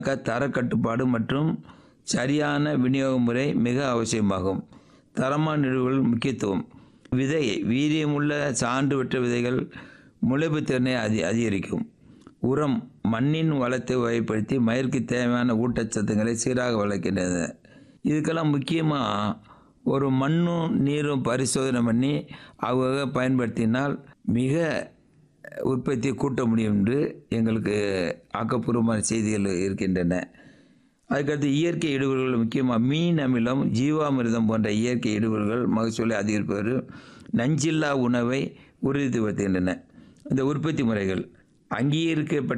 க- தரக்கட்டுப்பாடு மற்றும் சரியான விநியோக முறை மிக அவசியமாகும் தரமான இடுவுகள் முக்கியத்துவம் விதை வீரியமுள்ள சான்று பெற்ற விதைகள் முளைப்பு திறனை அதி அதிகரிக்கும் உரம் மண்ணின் வளத்தை வகைப்படுத்தி மயிருக்கு தேவையான ஊட்டச்சத்துக்களை சீராக வளர்க்கின்றன இதுக்கெல்லாம் முக்கியமாக ஒரு மண்ணும் நீரும் பரிசோதனை பண்ணி அவங்க பயன்படுத்தினால் மிக உற்பத்தியை கூட்ட முடியும் என்று எங்களுக்கு ஆக்கப்பூர்வமான செய்திகள் இருக்கின்றன அதுக்கடுத்து இயற்கை இடுபொருள்கள் முக்கியமாக மீன் அமிலம் ஜீவாமிர்தம் போன்ற இயற்கை இடுபொருள்கள் மகசூலை அதிகரிப்பது நஞ்சில்லா உணவை உறுதிப்படுத்துகின்றன இந்த உற்பத்தி முறைகள் அங்கீகரிக்கப்பட்ட